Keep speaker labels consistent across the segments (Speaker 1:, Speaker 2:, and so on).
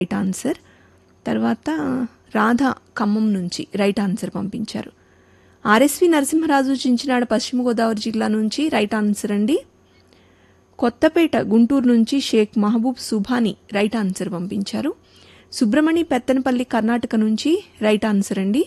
Speaker 1: right answer తర్వాత రాధ ఖమ్మం నుంచి right answer పంపించారు ఆర్ఎస్వి నరసింహరాజు చించినాడ పశ్చిమ గోదావరి జిల్లా నుంచి రైట్ ఆన్సర్ అండి కొత్తపేట గుంటూరు నుంచి షేక్ మహబూబ్ సుభాని రైట్ ఆన్సర్ పంపించారు సుబ్రమణి పెత్తనపల్లి కర్ణాటక నుంచి రైట్ ఆన్సర్ అండి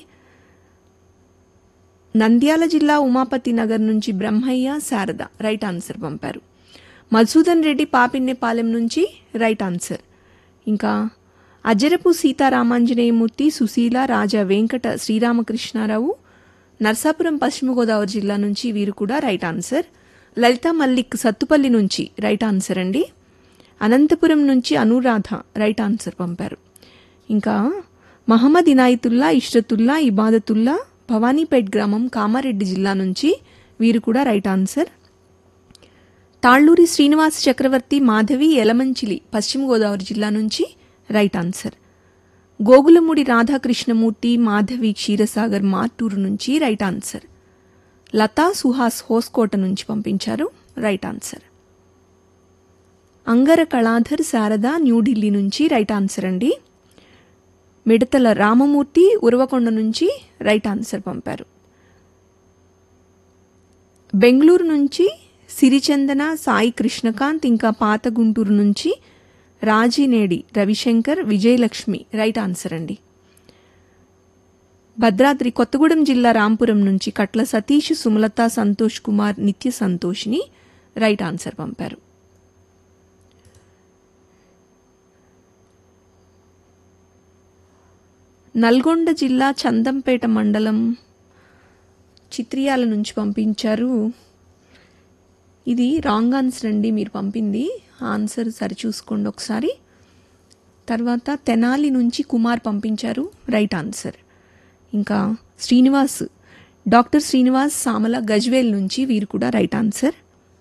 Speaker 1: నంద్యాల జిల్లా ఉమాపతి నగర్ నుంచి బ్రహ్మయ్య శారద రైట్ ఆన్సర్ పంపారు మధుసూదన్ రెడ్డి పాపిన్నెపాలెం నుంచి రైట్ ఆన్సర్ ఇంకా అజరపు సీతారామాంజనేయమూర్తి సుశీల రాజా వెంకట శ్రీరామకృష్ణారావు నర్సాపురం పశ్చిమ గోదావరి జిల్లా నుంచి వీరు కూడా రైట్ ఆన్సర్ లలిత మల్లిక్ సత్తుపల్లి నుంచి రైట్ ఆన్సర్ అండి అనంతపురం నుంచి అనురాధ రైట్ ఆన్సర్ పంపారు ఇంకా మహమ్మద్ ఇనాయతుల్లా ఇష్రతుల్లా ఇబాదతుల్లా భవానీపేట్ గ్రామం కామారెడ్డి జిల్లా నుంచి వీరు కూడా రైట్ ఆన్సర్ తాళ్ళూరి శ్రీనివాస్ చక్రవర్తి మాధవి ఎలమంచిలి పశ్చిమ గోదావరి జిల్లా నుంచి రైట్ ఆన్సర్ గోగులమూడి రాధాకృష్ణమూర్తి మాధవి క్షీరసాగర్ మార్టూరు నుంచి రైట్ ఆన్సర్ లతా సుహాస్ హోస్కోట నుంచి పంపించారు రైట్ ఆన్సర్ అంగర కళాధర్ శారద న్యూఢిల్లీ నుంచి రైట్ ఆన్సర్ అండి మిడతల రామమూర్తి ఉరవకొండ నుంచి రైట్ ఆన్సర్ పంపారు బెంగళూరు నుంచి సిరిచందన సాయి కృష్ణకాంత్ ఇంకా పాత గుంటూరు నుంచి రాజీనేడి రవిశంకర్ విజయలక్ష్మి రైట్ ఆన్సర్ అండి భద్రాద్రి కొత్తగూడెం జిల్లా రాంపురం నుంచి కట్ల సతీష్ సుమలత సంతోష్ కుమార్ నిత్య సంతోష్ని రైట్ ఆన్సర్ పంపారు నల్గొండ జిల్లా చందంపేట మండలం చిత్రియాల నుంచి పంపించారు ఇది రాంగ్ ఆన్సర్ అండి మీరు పంపింది ఆన్సర్ సరిచూసుకోండి ఒకసారి తర్వాత తెనాలి నుంచి కుమార్ పంపించారు రైట్ ఆన్సర్ ఇంకా శ్రీనివాస్ డాక్టర్ శ్రీనివాస్ సామల గజ్వేల్ నుంచి వీరు కూడా right answer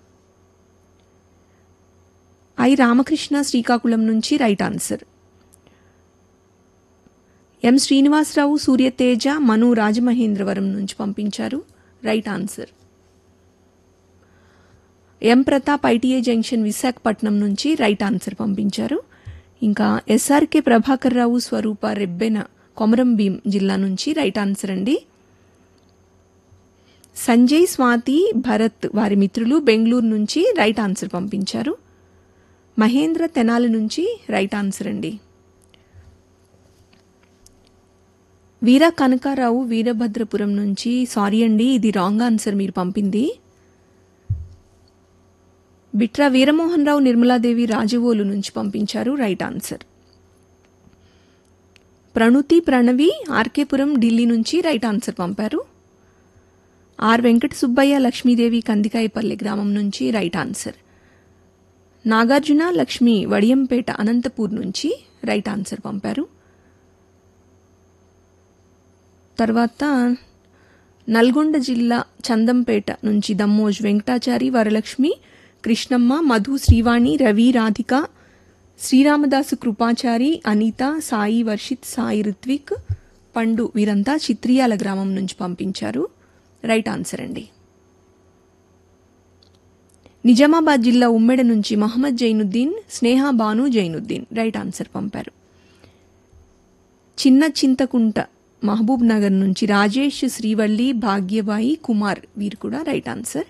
Speaker 1: I Ramakrishna Srikakulam నుంచి right answer M Srinivasarao Suryateja Manu Rajamahendravaram నుంచి పంపించారు right answer M Pratap ITI junction Visakhapatnam నుంచి రైట్ ఆన్సర్ పంపించారు ఇంకా ఎస్ఆర్కే ప్రభాకర్ రావు స్వరూప రెబ్బెన కొమరం భీం జిల్లా నుంచి రైట్ ఆన్సర్ అండి సంజయ్ స్వాతి భరత్ వారి మిత్రులు బెంగళూరు నుంచి రైట్ ఆన్సర్ పంపించారు మహేంద్ర తెనాలి నుంచి రైట్ ఆన్సర్ అండి వీర కనకారావు వీరభద్రపురం నుంచి సారీ అండి ఇది రాంగ్ ఆన్సర్ మీరు పంపింది బిట్రా వీరమోహన్ రావు నిర్మలాదేవి రాజవోలు నుంచి పంపించారు రైట్ ఆన్సర్ ప్రణుతి ప్రణవి ఆర్కేపురం ఢిల్లీ నుంచి రైట్ ఆన్సర్ పంపారు ఆర్ వెంకట సుబ్బయ్య లక్ష్మీదేవి కందికాయపల్లి గ్రామం నుంచి రైట్ ఆన్సర్ నాగార్జున లక్ష్మి వడియంపేట అనంతపూర్ నుంచి రైట్ ఆన్సర్ పంపారు తర్వాత నల్గొండ జిల్లా చందంపేట నుంచి దమ్మోజ్ వెంకటాచారి వరలక్ష్మి కృష్ణమ్మ మధు శ్రీవాణి రవి రాధిక శ్రీరామదాసు కృపాచారి అనిత సాయి వర్షిత్ సాయి రుత్విక్ పండు వీరంతా చిత్రియాల గ్రామం నుంచి పంపించారు రైట్ ఆన్సర్ అండి నిజామాబాద్ జిల్లా ఉమ్మెడ నుంచి మహమ్మద్ జైనుద్దీన్ స్నేహ బాను జైనుద్దీన్ రైట్ ఆన్సర్ పంపారు చిన్న చింతకుంట మహబూబ్ నగర్ నుంచి రాజేష్ శ్రీవల్లి భాగ్యబాయి కుమార్ వీరు కూడా రైట్ ఆన్సర్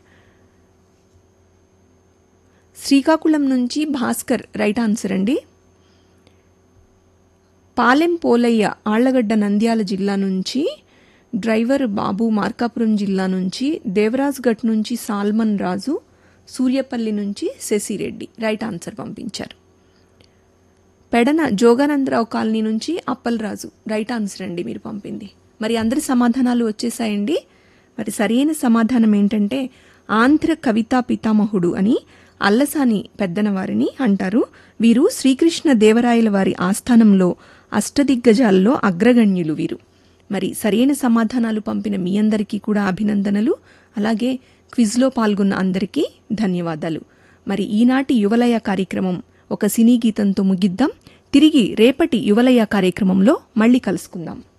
Speaker 1: శ్రీకాకుళం నుంచి భాస్కర్ రైట్ ఆన్సర్ అండి పాలెం పోలయ్య ఆళ్లగడ్డ నంద్యాల జిల్లా నుంచి డ్రైవర్ బాబు మార్కాపురం జిల్లా నుంచి దేవరాజ్ గట్ నుంచి సాల్మన్ రాజు సూర్యపల్లి నుంచి శశిరెడ్డి రైట్ ఆన్సర్ పంపించారు పెడన జోగానందరావు కాలనీ నుంచి అప్పలరాజు రైట్ ఆన్సర్ అండి మీరు పంపింది మరి అందరి సమాధానాలు వచ్చేసాయండి మరి సరైన సమాధానం ఏంటంటే ఆంధ్ర కవితా పితామహుడు అని అల్లసాని పెద్దనవారిని అంటారు వీరు శ్రీకృష్ణ దేవరాయల వారి ఆస్థానంలో అష్టదిగ్గజాల్లో అగ్రగణ్యులు వీరు మరి సరైన సమాధానాలు పంపిన మీ అందరికీ కూడా అభినందనలు అలాగే క్విజ్లో పాల్గొన్న అందరికీ ధన్యవాదాలు మరి ఈనాటి యువలయ కార్యక్రమం ఒక సినీ గీతంతో ముగిద్దాం తిరిగి రేపటి యువలయ కార్యక్రమంలో మళ్ళీ కలుసుకుందాం